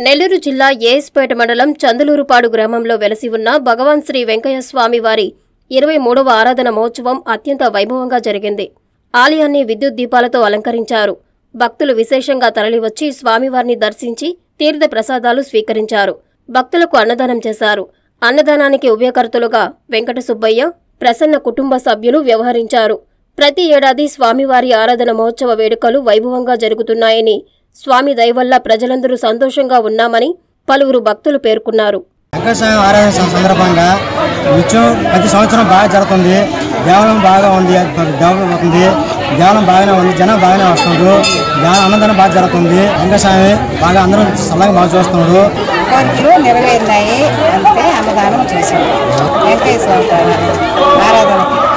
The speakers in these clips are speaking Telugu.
నెల్లూరు జిల్లా ఏఎస్పేట మండలం చందులూరుపాడు గ్రామంలో వెలసి ఉన్న భగవాన్ శ్రీ వెంకయ్య స్వామి వారి ఇరవై మూడవ ఆరాధన మహోత్సవం అత్యంత వైభవంగా జరిగింది ఆలయాన్ని విద్యుత్ దీపాలతో అలంకరించారు భక్తులు విశేషంగా తరలివచ్చి స్వామివారిని దర్శించి తీర్థ ప్రసాదాలు స్వీకరించారు భక్తులకు అన్నదానం చేశారు అన్నదానానికి ఉభయకర్తలుగా వెంకట సుబ్బయ్య ప్రసన్న కుటుంబ సభ్యులు వ్యవహరించారు ప్రతి ఏడాది స్వామివారి ఆరాధన మహోత్సవ వేడుకలు వైభవంగా జరుగుతున్నాయని స్వామి దయవల్ల ప్రజలందరూ సంతోషంగా ఉన్నామని పలువురు భక్తులు పేర్కొన్నారు వెంకటస్వామి ఆరాధన సం- సందర్భంగా నిత్యం ప్రతి సంవత్సరం బాగా జరుగుతుంది దేవాలయం బాగా ఉంది డెవలప్ అవుతుంది దేవాలయం బాగానే ఉంది జనం బాగానే వస్తున్నారు దేవ అన్నదానం బాగా జరుగుతుంది వెంకటస్వామి బాగా అందరూ చల్లగా బాగా చూస్తున్నారు కోరికలు నెరవేరినాయి అంతే అన్నదానం చేశాం వెంకయ్య స్వామి ఆరాధన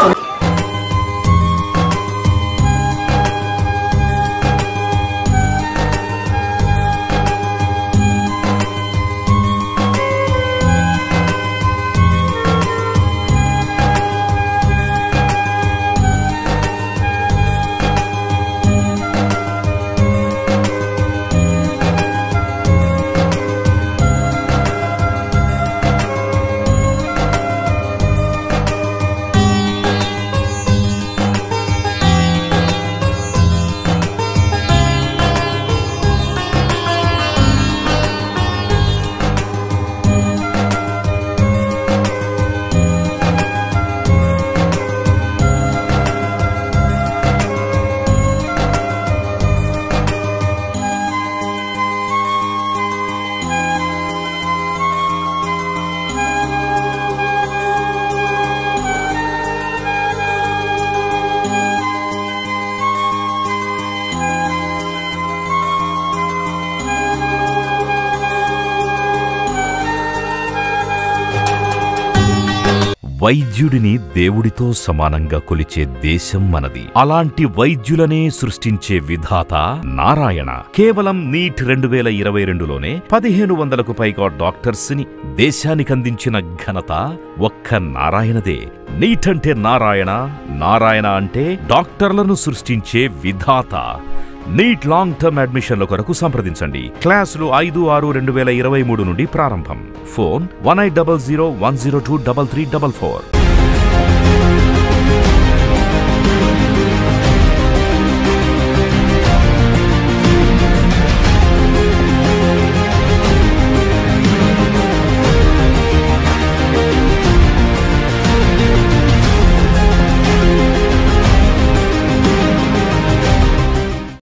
వైద్యుడిని దేవుడితో సమానంగా కొలిచే దేశం మనది అలాంటి వైద్యులనే సృష్టించే విధాత నారాయణ కేవలం నీట్ రెండు వేల ఇరవై రెండులోనే పదిహేను వందలకు పైగా డాక్టర్స్ ని దేశానికందించిన ఘనత ఒక్క నారాయణదే నీట్ అంటే నారాయణ నారాయణ అంటే డాక్టర్లను సృష్టించే విధాత నీట్ లాంగ్ టర్మ్ అడ్మిషన్ల కొరకు సంప్రదించండి క్లాసులు ఐదు ఆరు రెండు వేల ఇరవై మూడు నుండి ప్రారంభం phone one eight double zero one zero two double three double four